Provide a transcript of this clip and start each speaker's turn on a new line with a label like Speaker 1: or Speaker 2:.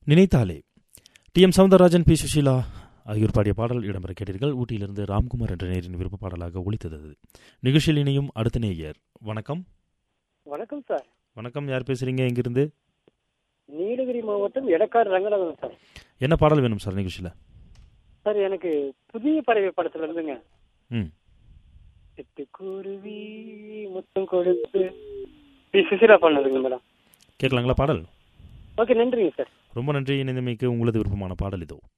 Speaker 1: நினைத்தாலே T M Soundararajan P Susheela ஆகியோர் பாடிய பாடல் இடம்பெற கேட்டீர்கள் ஊட்டியிலிருந்து ராம்குமார் என்ற நேரின் விருப்ப பாடலாக ஒலித்தது அது. நிகழ்ச்சியில் இணையும் அடுத்த நேயர் வணக்கம்
Speaker 2: வணக்கம் சார்
Speaker 1: வணக்கம் யார் பேசுறீங்க எங்கிருந்து
Speaker 2: நீலகிரி மாவட்டம் எடக்காடு ரங்கநாதன் சார்
Speaker 1: என்ன பாடல் வேணும் சார் நிகழ்ச்சியில்
Speaker 2: சார் எனக்கு புதிய பறவை படத்துல இருந்துங்க
Speaker 1: ம்
Speaker 2: சிட்டுக்குருவி முத்தம் கொடுத்து பி சுசிலா பண்ணதுங்க மேடம்
Speaker 1: கேட்கலாங்களா பாடல்
Speaker 2: ஓகே நன்றிங்க சார்
Speaker 1: ரொம்ப நன்றி இணைந்தமைக்கு உங்களது விருப்பமான பாடல் இதோ